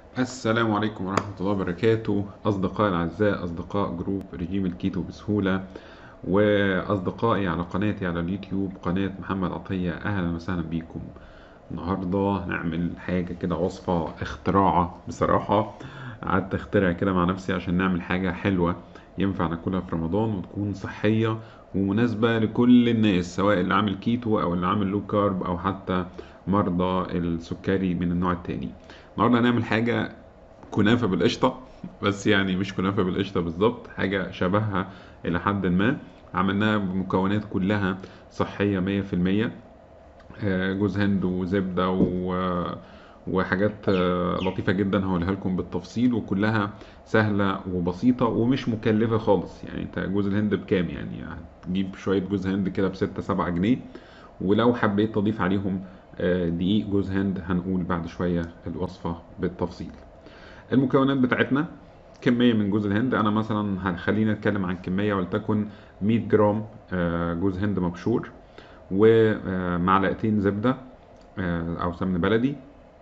السلام عليكم ورحمة الله وبركاته أصدقائي الأعزاء أصدقاء جروب رجيم الكيتو بسهولة وأصدقائي على قناتي على اليوتيوب قناة محمد عطية أهلا وسهلا بيكم النهاردة هنعمل حاجة كده وصفة اختراعة بصراحة قعدت اخترع كده مع نفسي عشان نعمل حاجة حلوة ينفع ناكلها في رمضان وتكون صحية ومناسبة لكل الناس سواء اللي عامل كيتو أو اللي عامل لو كارب أو حتى مرضى السكري من النوع التاني النهارده هنعمل حاجة كنافة بالقشطة بس يعني مش كنافة بالقشطة بالظبط حاجة شبهها إلى حد ما عملناها بمكونات كلها صحية مية في المية آه، جوز هند وزبدة و... وحاجات آه، لطيفة جدا هقولها لكم بالتفصيل وكلها سهلة وبسيطة ومش مكلفة خالص يعني انت جوز الهند بكام يعني هتجيب شوية جوز هند كده بستة سبعة جنيه ولو حبيت تضيف عليهم آه، دقيق جوز هند هنقول بعد شوية الوصفة بالتفصيل المكونات بتاعتنا كمية من جوز الهند أنا مثلا خلينا نتكلم عن كمية ولتكن 100 جرام آه، جوز هند مبشور ومعلقتين زبدة آه، أو سمن بلدي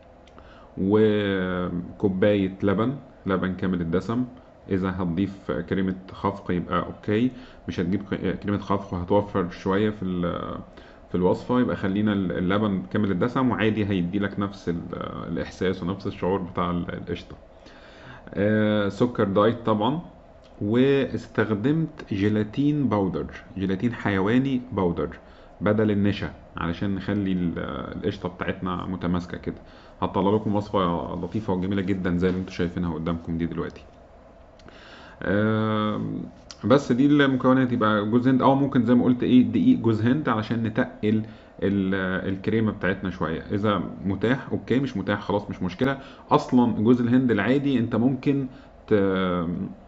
وكوباية لبن لبن كامل الدسم إذا هتضيف كريمة خفق يبقى أوكي مش هتجيب كريمة خفق وهتوفر شوية في ال- في الوصفة يبقى خلينا اللبن كامل الدسم وعادي هيدي لك نفس ال- الإحساس ونفس الشعور بتاع ال- القشطة آه، سكر دايت طبعا واستخدمت جيلاتين باودر جيلاتين حيواني باودر بدل النشا علشان نخلي ال- القشطة بتاعتنا متماسكة كده هطلع لكم وصفة لطيفة وجميلة جدا زي اللي انتوا شايفينها قدامكم دي دلوقتي آم، بس دي المكونات يبقى جوز هند اه ممكن زي ما قلت ايه دقيق جوز هند علشان نتقل ال- الكريمه بتاعتنا شويه اذا متاح اوكي مش متاح خلاص مش مشكله اصلا جوز الهند العادي انت ممكن ت-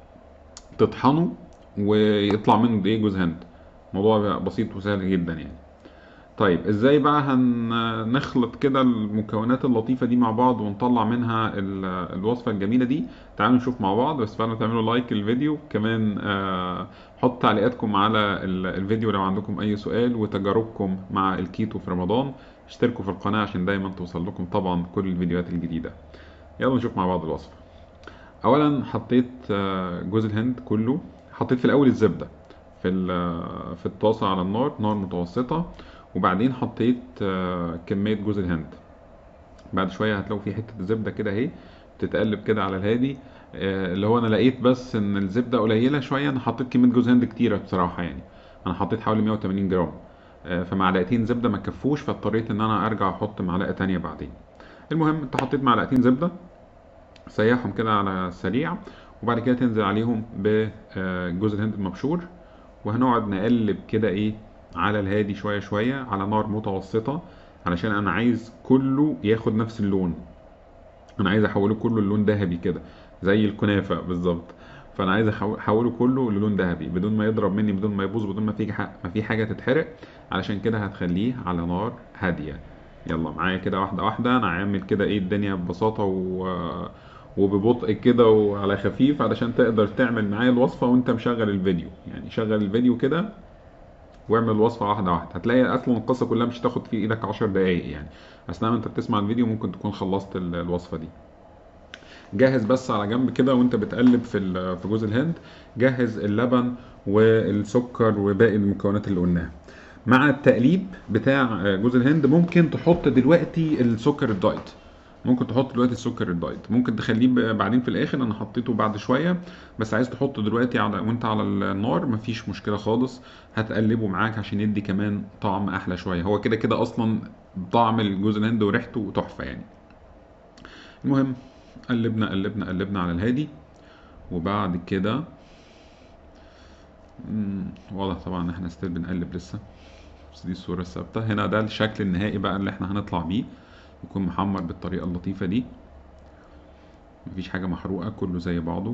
تطحنه ويطلع منه دقيق جوز هند الموضوع بقى بسيط وسهل جدا يعني طيب ازاي بقى هنخلط كده المكونات اللطيفة دي مع بعض ونطلع منها ال- الوصفة الجميلة دي تعالوا نشوف مع بعض بس فعلا تعملوا لايك للفيديو كمان آه، حط تعليقاتكم على ال- الفيديو لو عندكم اي سؤال وتجاربكم مع الكيتو في رمضان اشتركوا في القناة عشان دايما توصل لكم طبعا كل الفيديوهات الجديدة يلا نشوف مع بعض الوصفة اولا حطيت آه، جوز الهند كله حطيت في الاول الزبده في ال- في الطاسه على النار نار متوسطه وبعدين حطيت آه، كميه جوز الهند بعد شويه هتلاقوا في حته زبده كده اهي بتتقلب كده على الهادي آه، اللي هو انا لقيت بس ان الزبده قليله شويه انا حطيت كميه جوز هند كتيره بصراحه يعني انا حطيت حوالي 180 جرام آه، فمعلقتين زبده ما كفوش فاضطريت ان انا ارجع احط معلقه تانية بعدين المهم انت حطيت معلقتين زبده سيحهم كده على السريع وبعد كده تنزل عليهم بجوز الهند المبشور وهنقعد نقلب كده ايه على الهادي شوية شوية على نار متوسطة علشان انا عايز كله ياخد نفس اللون انا عايز احوله كله للون ذهبي كده زي الكنافة بالظبط فانا عايز أحو- احوله كله للون ذهبي بدون ما يضرب مني بدون ما يبوظ بدون ما في ح- ما في حاجة تتحرق علشان كده هتخليه على نار هادية يلا معايا كده واحدة واحدة انا عامل كده ايه الدنيا ببساطة و... وببطء كده وعلى خفيف علشان تقدر تعمل معايا الوصفة وانت مشغل الفيديو يعني شغل الفيديو كده واعمل الوصفة واحدة واحدة هتلاقي اصلا القصة كلها مش هتاخد في ايدك عشر دقايق يعني اثناء ما انت بتسمع الفيديو ممكن تكون خلصت ال- الوصفة دي جهز بس على جنب كده وانت بتقلب في ال- في جوز الهند جهز اللبن والسكر وباقي المكونات اللي قلناها مع التقليب بتاع جوز الهند ممكن تحط دلوقتي السكر الدايت ممكن تحط دلوقتي السكر الدايت ممكن تخليه ب- بعدين في الاخر انا حطيته بعد شويه بس عايز تحطه دلوقتي على وانت على النار مفيش مشكله خالص هتقلبه معاك عشان يدي كمان طعم احلى شويه هو كده كده اصلا طعم الجوز الهند وريحته تحفه يعني المهم قلبنا قلبنا قلبنا على الهادي وبعد كده مم، واضح طبعا ان احنا ستيل بنقلب لسه بس دي الصورة الثابتة هنا ده الشكل النهائي بقى اللي احنا هنطلع بيه يكون محمر بالطريقة اللطيفة دي مفيش حاجة محروقة كله زي بعضه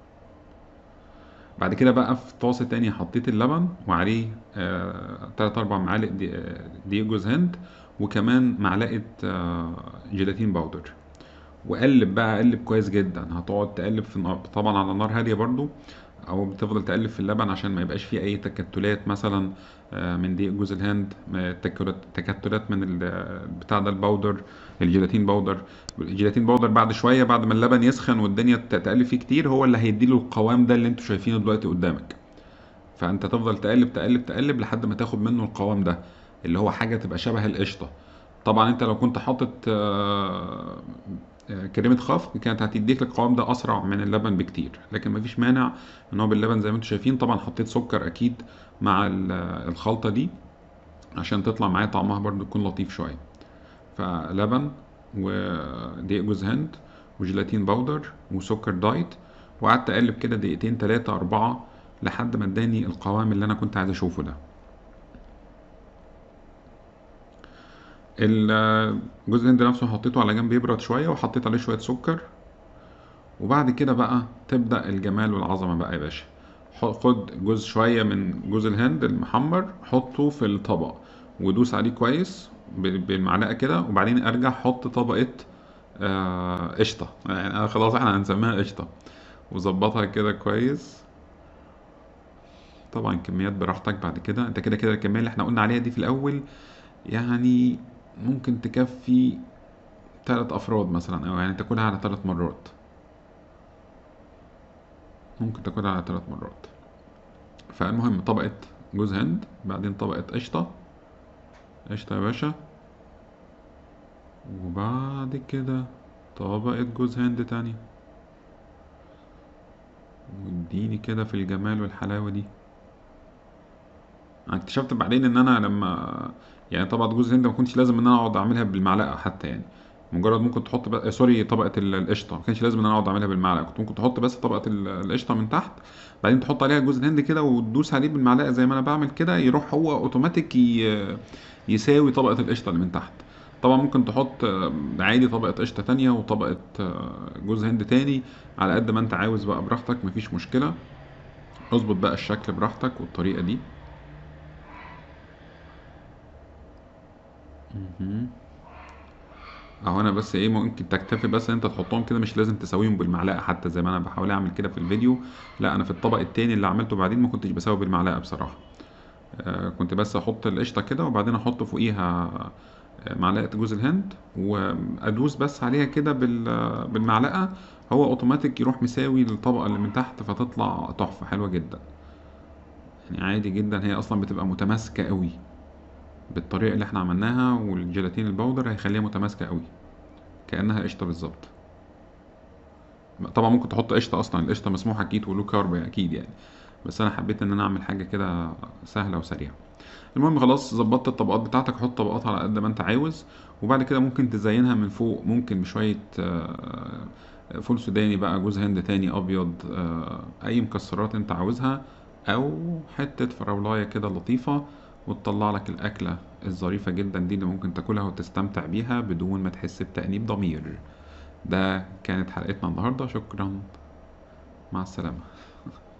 بعد كده بقى في طاسة تانية حطيت اللبن وعليه آه تلات أربع معالق دي- آه، دقيق جوز هند وكمان معلقة آه جيلاتين باودر وقلب بقى قلب كويس جدا هتقعد تقلب في النار طبعا على نار هاديه برضو او بتفضل تقلب في اللبن عشان ما يبقاش فيه اي تكتلات مثلا آه، من دقيق جوز الهند آه، تكتلات تكتلات من ال- بتاع ده الباودر الجيلاتين باودر الجيلاتين باودر بعد شويه بعد ما اللبن يسخن والدنيا ت- تقلب فيه كتير هو اللي هيديله القوام ده اللي انتوا شايفينه دلوقتي قدامك فانت تفضل تقلب تقلب تقلب لحد ما تاخد منه القوام ده اللي هو حاجه تبقى شبه القشطه طبعا انت لو كنت حاطط آه، آه، كريمه خفق كانت هتديك القوام ده اسرع من اللبن بكتير لكن مفيش مانع ان هو باللبن زي ما انتم شايفين طبعا حطيت سكر اكيد مع ال- الخلطه دي عشان تطلع معايا طعمها برضو يكون لطيف شويه فلبن ودقيق جوز هند وجيلاتين باودر وسكر دايت وقعدت اقلب كده دقيقتين تلاتة اربعة لحد ما اداني القوام اللي انا كنت عايز اشوفه ده ال- جوز الهند نفسه حطيته على جنب يبرد شوية وحطيت عليه شوية سكر وبعد كده بقى تبدأ الجمال والعظمة بقى يا باشا ح- خد جزء شوية من جوز الهند المحمر حطه في الطبق ودوس عليه كويس ب- بالمعلقة كده وبعدين ارجع حط طبقة آه، قشطة يعني أنا خلاص احنا هنسميها قشطة وظبطها كده كويس طبعا كميات براحتك بعد كده انت كده كده الكمية اللي احنا قلنا عليها دي في الأول يعني ممكن تكفي تلات أفراد مثلا أو يعني تاكلها على تلات مرات ممكن تاكلها على تلات مرات فالمهم طبقة جوز هند بعدين طبقة قشطة قشطة يا باشا وبعد كده طبقة جوز هند تانية واديني كده في الجمال والحلاوة دي انا اكتشفت بعدين ان انا لما يعني طبقة جوز الهند ما كنتش لازم ان انا اقعد اعملها بالمعلقة حتى يعني مجرد ممكن تحط بقى سوري طبقة ال- القشطة ما كانش لازم ان انا اقعد اعملها بالمعلقة كنت ممكن تحط بس طبقة ال- القشطة من تحت بعدين تحط عليها جوز الهند كده وتدوس عليه بالمعلقة زي ما انا بعمل كده يروح هو اوتوماتيك ي- يساوي طبقة القشطة اللي من تحت طبعا ممكن تحط آه، عادي طبقة قشطة تانية وطبقة آه، جوز هند تاني على قد ما انت عاوز بقى براحتك مفيش مشكلة اظبط بقى الشكل براحتك والطريقة دي مهم. اهو انا بس ايه ممكن تكتفي بس ان انت تحطهم كده مش لازم تسويهم بالمعلقه حتى زي ما انا بحاول اعمل كده في الفيديو لا انا في الطبق التاني اللي عملته بعدين ما كنتش بسوي بالمعلقه بصراحه آه كنت بس احط القشطه كده وبعدين احط فوقيها آه، معلقه جوز الهند وادوس بس عليها كده بال- بالمعلقه هو اوتوماتيك يروح مساوي الطبقه اللي من تحت فتطلع تحفه حلوه جدا يعني عادي جدا هي اصلا بتبقى متماسكه قوي بالطريقه اللي احنا عملناها والجيلاتين الباودر هيخليها متماسكه قوي كانها قشطه بالظبط طبعا ممكن تحط قشطه اصلا القشطه مسموحه اكيد ولو كارب اكيد يعني بس انا حبيت ان انا اعمل حاجه كده سهله وسريعه المهم خلاص ظبطت الطبقات بتاعتك حط طبقات على قد ما انت عاوز وبعد كده ممكن تزينها من فوق ممكن بشويه آه، فول سوداني بقى جوز هند تاني ابيض آه، اي مكسرات انت عاوزها او حته فراولايه كده لطيفه وتطلع لك الاكله الظريفه جدا دي اللي ممكن تاكلها وتستمتع بيها بدون ما تحس بتأنيب ضمير ده كانت حلقتنا النهارده شكرا مع السلامه